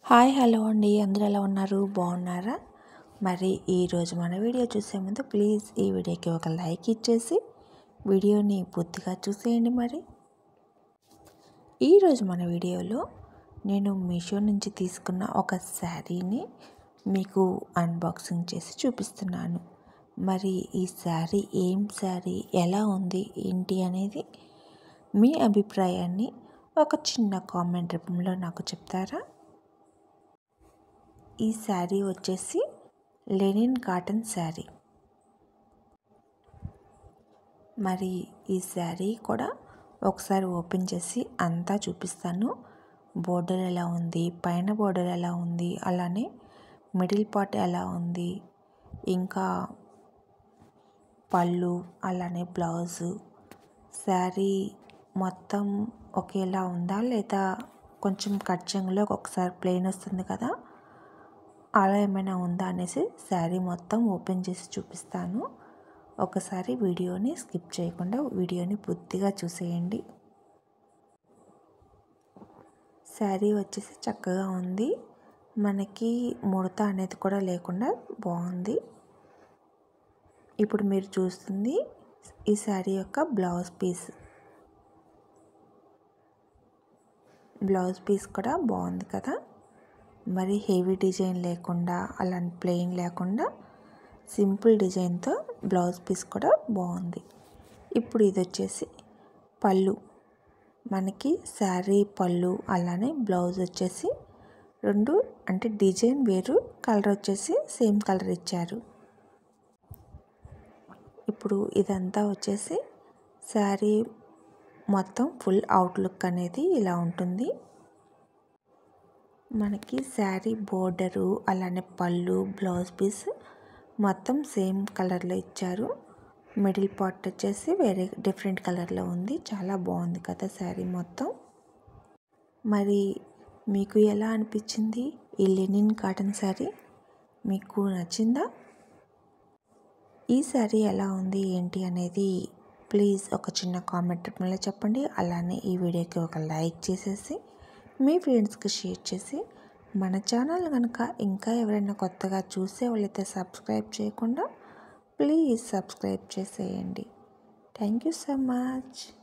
hi hello అండి అందరూ ఎలా ఉన్నారు బాగున్నారా మరి ఈరోజు మన వీడియో చూసే ముందు ప్లీజ్ ఈ వీడియోకి ఒక లైక్ ఇచ్చేసి వీడియోని పూర్తిగా చూసేయండి మరి ఈరోజు మన వీడియోలో నేను మీషో నుంచి తీసుకున్న ఒక శారీని మీకు అన్బాక్సింగ్ చేసి చూపిస్తున్నాను మరి ఈ శారీ ఏం శారీ ఎలా ఉంది ఏంటి అనేది మీ అభిప్రాయాన్ని ఒక చిన్న కామెంట్ రూపంలో నాకు చెప్తారా ఈ శారీ వచ్చేసి లెనిన్ కాటన్ శారీ మరి ఈ శారీ కూడా ఒకసారి ఓపెన్ చేసి అంతా చూపిస్తాను బోర్డర్ ఎలా ఉంది పైన బోర్డర్ ఎలా ఉంది అలానే మిడిల్ పార్ట్ ఎలా ఉంది ఇంకా పళ్ళు అలానే బ్లౌజు శారీ మొత్తం ఒకేలా ఉందా లేదా కొంచెం కట్చంలో ఒకసారి ప్లెయిన్ వస్తుంది కదా అలా ఏమైనా ఉందా అనేసి శారీ మొత్తం ఓపెన్ చేసి చూపిస్తాను ఒకసారి వీడియోని స్కిప్ చేయకుండా వీడియోని పూర్తిగా చూసేయండి శారీ వచ్చేసి చక్కగా ఉంది మనకి ముడత అనేది కూడా లేకుండా బాగుంది ఇప్పుడు మీరు చూస్తుంది ఈ శారీ యొక్క బ్లౌజ్ పీస్ బ్లౌజ్ పీస్ కూడా బాగుంది కదా మరి హెవీ డిజైన్ లేకుండా అలాంటి ప్లెయిన్ లేకుండా సింపుల్ డిజైన్తో బ్లౌజ్ పీస్ కూడా బాగుంది ఇప్పుడు ఇది వచ్చేసి పళ్ళు మనకి శారీ పళ్ళు అలానే బ్లౌజ్ వచ్చేసి రెండు అంటే డిజైన్ వేరు కలర్ వచ్చేసి సేమ్ కలర్ ఇచ్చారు ఇప్పుడు ఇదంతా వచ్చేసి శారీ మొత్తం ఫుల్ అవుట్లుక్ అనేది ఇలా ఉంటుంది మనకి శారీ బోర్డరు అలానే పళ్ళు బ్లౌజ్ పీస్ మొత్తం సేమ్ కలర్లో ఇచ్చారు మిడిల్ పార్ట్ వచ్చేసి వేరే డిఫరెంట్ కలర్లో ఉంది చాలా బాగుంది కదా శారీ మొత్తం మరి మీకు ఎలా అనిపించింది ఈ లెనిన్ కాటన్ శారీ మీకు నచ్చిందా ఈ శారీ ఎలా ఉంది ఏంటి అనేది ప్లీజ్ ఒక చిన్న కామెంట్ రూపంలో చెప్పండి అలానే ఈ వీడియోకి ఒక లైక్ చేసేసి మీ ఫ్రెండ్స్కి షేర్ చేసి మన ఛానల్ కనుక ఇంకా ఎవరైనా కొత్తగా చూసే వాళ్ళైతే సబ్స్క్రైబ్ చేయకుండా ప్లీజ్ సబ్స్క్రైబ్ చేసేయండి థ్యాంక్ యూ సో మచ్